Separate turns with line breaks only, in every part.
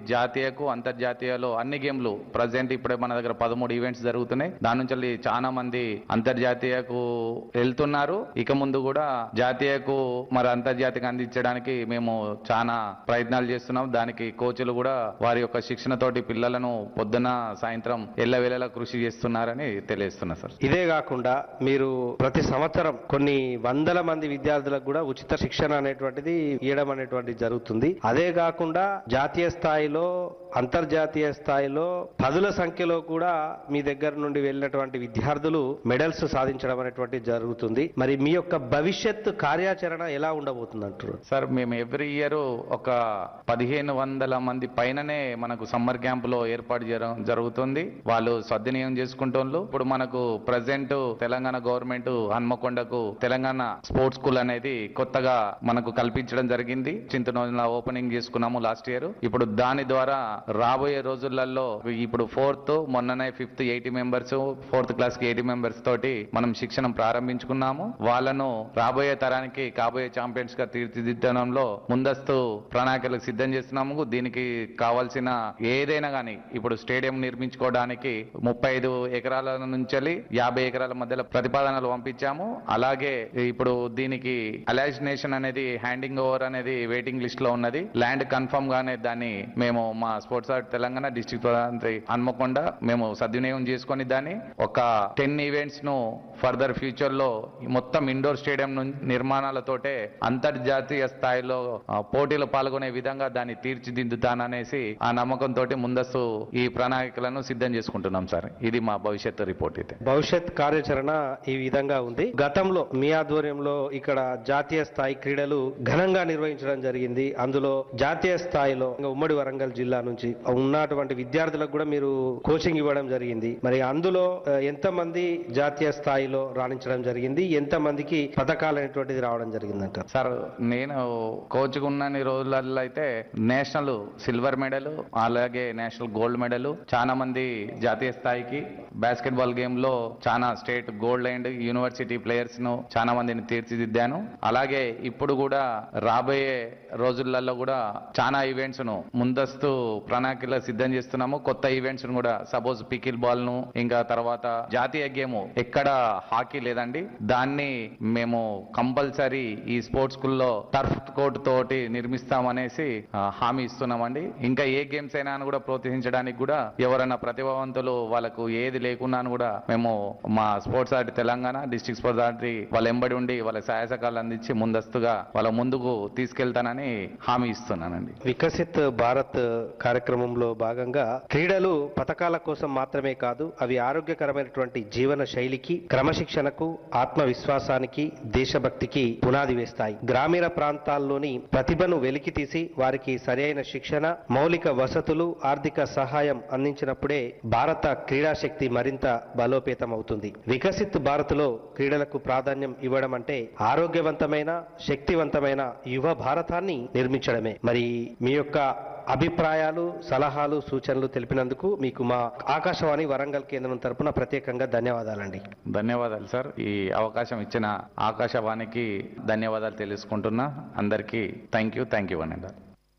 జాతీయకు అంతర్జాతీయలో అన్ని గేమ్లు ప్రజెంట్ ఇప్పుడే మన దగ్గర పదమూడు ఈవెంట్స్ జరుగుతున్నాయి దాని నుంచి వెళ్ళి చాలా మంది అంతర్జాతీయకు వెళ్తున్నారు ఇక ముందు కూడా జాతీయకు మరి అంతర్జాతీయంగా అందించడానికి మేము చాలా ప్రయత్నాలు చేస్తున్నాం దానికి కోచ్లు కూడా వారి యొక్క శిక్షణతోటి పిల్లలను పొద్దున సాయంత్రం ఎల్లవేళలా కృషి చేస్తున్నారని తెలియజేస్తున్నా సార్
ఇదే కాకుండా మీరు ప్రతి సంవత్సరం కొన్ని వందల మంది విద్యార్థులకు కూడా ఉచిత శిక్షణ అనేటువంటిది ఇవ్వడం అనేటువంటిది జరుగుతుంది అదే కాకుండా జాతీయ స్థాయిలో అంతర్జాతీయ స్థాయిలో పదుల సంఖ్యలో కూడా మీ దగ్గర నుండి వెళ్ళినటువంటి విద్యార్థులు మెడల్స్ సాధించడం అనేటువంటిది జరుగుతుంది మరి మీ యొక్క భవిష్యత్ కార్యాచరణ ఎలా ఉండబోతుంది అంటారు
సార్ మేము ఎవ్రీ ఇయర్ ఒక పదిహేను వందల మంది పైననే మనకు సమ్మర్ క్యాంప్ లో ఏర్పాటు చేయడం జరుగుతుంది వాళ్ళు సద్వినియోగం చేసుకుంటోళ్ళు ఇప్పుడు మనకు ప్రజెంట్ తెలంగాణ గవర్నమెంట్ హన్మకొండకు తెలంగాణ స్పోర్ట్స్ స్కూల్ అనేది కొత్తగా మనకు కల్పించడం జరిగింది చింతనోజుల ఓపెనింగ్ చేసుకున్నాము లాస్ట్ ఇయర్ ఇప్పుడు దాని ద్వారా రాబోయే రోజులలో ఇప్పుడు ఫోర్త్ మొన్ననే fifth eighty members fourth class కి ఎయిటీ మెంబర్స్ తోటి మనం శిక్షణ ప్రారంభించుకున్నాము వాళ్ళను రాబోయే తరానికి కాబోయే ఛాంపియన్స్ గా తీర్చిదిద్దడంలో ముందస్తు ప్రణాళికలు సిద్ధం చేస్తున్నాము దీనికి కావాల్సిన ఏదైనా గానీ ఇప్పుడు స్టేడియం నిర్మించుకోవడానికి ముప్పై ఐదు ఎకరాల నుంచి యాభై ఎకరాల మధ్యలో ప్రతిపాదనలు పంపించాము అలాగే ఇప్పుడు దీనికి అలైజినేషన్ అనేది హ్యాండింగ్ ఓవర్ అనేది వెయిటింగ్ లిస్ట్ లో ఉన్నది ల్యాండ్ కన్ఫర్మ్ గానే దాన్ని మేము మా స్పోర్ట్స్ ఆర్ట్ తెలంగాణ డిస్ట్రిక్ట్ ప్రధానమంత్రి హన్మకొండ మేము సద్వినియోగం చేసుకొని దాన్ని ఒక టెన్ ఈవెంట్స్ ను ఫర్దర్ ఫ్యూచర్ లో ఈ మొత్తం ఇండోర్ స్టేడియం ను- నిర్మాణాలతోటే అంతర్జాతీయ స్థాయిలో ఆ, పోటీలో పాల్గొనే విధంగా దాన్ని తీర్చిదిద్దుతాననేసి ఆ నమ్మకంతో ముందస్తు ఈ ప్రణాళికలను సిద్ధం చేసుకుంటున్నాం సార్ ఇది మా భవిష్యత్తు రిపోర్ట్ అయితే
భవిష్యత్ కార్యాచరణ ఈ విధంగా ఉంది గతంలో మీ ఆధ్వర్యంలో ఇక్కడ జాతీయ స్థాయి క్రీడలు ఘనంగా నిర్వహించడం జరిగింది అందులో జాతీయ స్థాయిలో ఇంకా ఉమ్మడి వరంగల్ జిల్లా నుంచి ఉన్నటువంటి విద్యార్థులకు కూడా మీరు కోచింగ్ ఇవ్వడం జరిగింది మరి అందులో ఆ, ఎంతమంది జాతీయ స్థాయిలో రాణించడం జరిగింది ఎంతమందికి పథకాలు అనేటువంటిది రావడం జరిగిందంట
సార్ నేను కోచ్ ఉన్నన్ని రోజులలో అయితే నేషనల్ సిల్వర్ మెడల్ అలాగే నేషనల్ గోల్డ్ మెడల్ చాలా మంది జాతీయ స్థాయికి బాస్కెట్ బాల్ గేమ్ లో చాలా state gold and university players ను చాలా మందిని తీర్చిదిద్దాను అలాగే ఇప్పుడు కూడా రాబోయే రోజులలో కూడా చాలా ఈవెంట్స్ ను ముందస్తు ప్రణాళికలు సిద్ధం చేస్తున్నాము కొత్త ఈవెంట్స్ ను కూడా సపోజ్ పికిల్ బాల్ ను ఇంకా తర్వాత జాతీయ గేమ్ ఎక్కడ హాకీ లేదండి దాన్ని మేము కంపల్సరీ ఈ స్పోర్ట్స్ స్కూల్లో టర్ఫ్ కోర్ట్ తోటి నిర్మిస్తామనేసి ఆ, హామీ ఇస్తున్నామండి ఇంకా ఏ గేమ్స్ అయినా కూడా ప్రోత్సహించడానికి కూడా ఎవరైనా ప్రతిభావంతులు వాళ్ళకు ఏది లేకున్నాను కూడా మేము మా sports art Telangana district sports art వాళ్ళ ఎంబడి ఉండి వాళ్ళ సహాయ సహకారాలు అందించి ముందస్తుగా వాళ్ళ ముందుకు తీసుకెళ్తానని హామీ ఇస్తున్నానండి
వికసిత్ భారత్ కార్యక్రమంలో భాగంగా క్రీడలు పథకాల కోసం మాత్రమే కాదు అవి ఆరోగ్యకరమైనటువంటి జీవన శైలికి క్రమశిక్షణకు ఆత్మవిశ్వాసానికి దేశభక్తికి పునాది వేస్తాయి గ్రామీణ ప్రాంతాల్లోని ప్రతిభను వెలికితీసి వారికి సరైన శిక్షణ మౌలిక వసతులు ఆర్థిక సహాయం అందించినప్పుడే భారత క్రీడాశక్తి మరింత బలోపేతం అవుతుంది వికసిత్ భారత్లో క్రీడలకు ప్రాధాన్యం ఇవ్వడం అంటే ఆరోగ్యవంతమైన శక్తివంతమైన యువ భారతాన్ని నిర్మించడమే మరి మీ యొక్క అభిప్రాయాలు సలహాలు సూచనలు తెలిపినందుకు మీకు మా ఆకాశవాణి వరంగల్ కేంద్రం తరపున ప్రత్యేకంగా ధన్యవాదాలండి
ధన్యవాదాలు సార్ ఈ అవకాశం ఇచ్చిన ఆకాశవాణికి ధన్యవాదాలు తెలుసుకుంటున్నా అందరికీ థ్యాంక్ యూ థ్యాంక్ యూ అనండి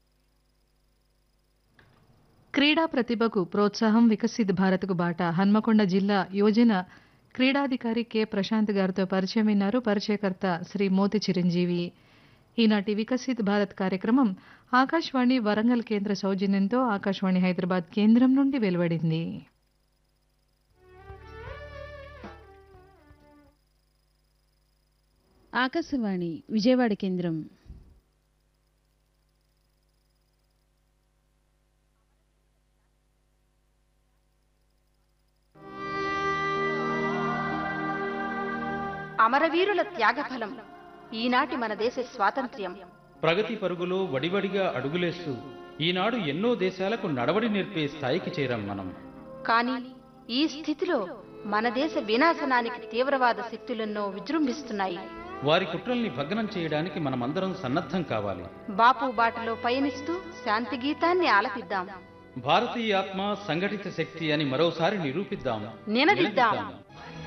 క్రీడా ప్రతిభకు ప్రోత్సాహం వికసిత్ భారత్కు బాట హన్మకొండ జిల్లా యోజన క్రీడాధికారి కె ప్రశాంత్ గారితో పరిచయం విన్నారు పరిచయకర్త శ్రీ మోతి చిరంజీవి ఈనాటి వికసిత్ భారత్ కార్యక్రమం ఆకాశవాణి వరంగల్ కేంద్ర సౌజన్యంతో ఆకాశవాణి హైదరాబాద్ కేంద్రం నుండి వెలువడింది
ఆకాశవాణి విజయవాడ కేంద్రం
అమరవీరుల త్యాగఫలం ఈనాటి మన దేశ స్వాతంత్ర్యం
ప్రగతి పరుగులో వడివడిగా అడుగులేస్తూ ఈనాడు ఎన్నో దేశాలకు నడవడి నేర్పే స్థాయికి చేరాం మనం
కానీ ఈ స్థితిలో మన దేశ వినాశనానికి తీవ్రవాద శక్తులెన్నో విజృంభిస్తున్నాయి
వారి కుట్రల్ని భగ్నం చేయడానికి మనమందరం సన్నద్ధం కావాలి
బాపు బాటలో పయనిస్తూ శాంతి గీతాన్ని ఆలపిద్దాం
భారతీయ ఆత్మ సంఘటిత శక్తి అని మరోసారి నిరూపిద్దాం
నినదిద్దాం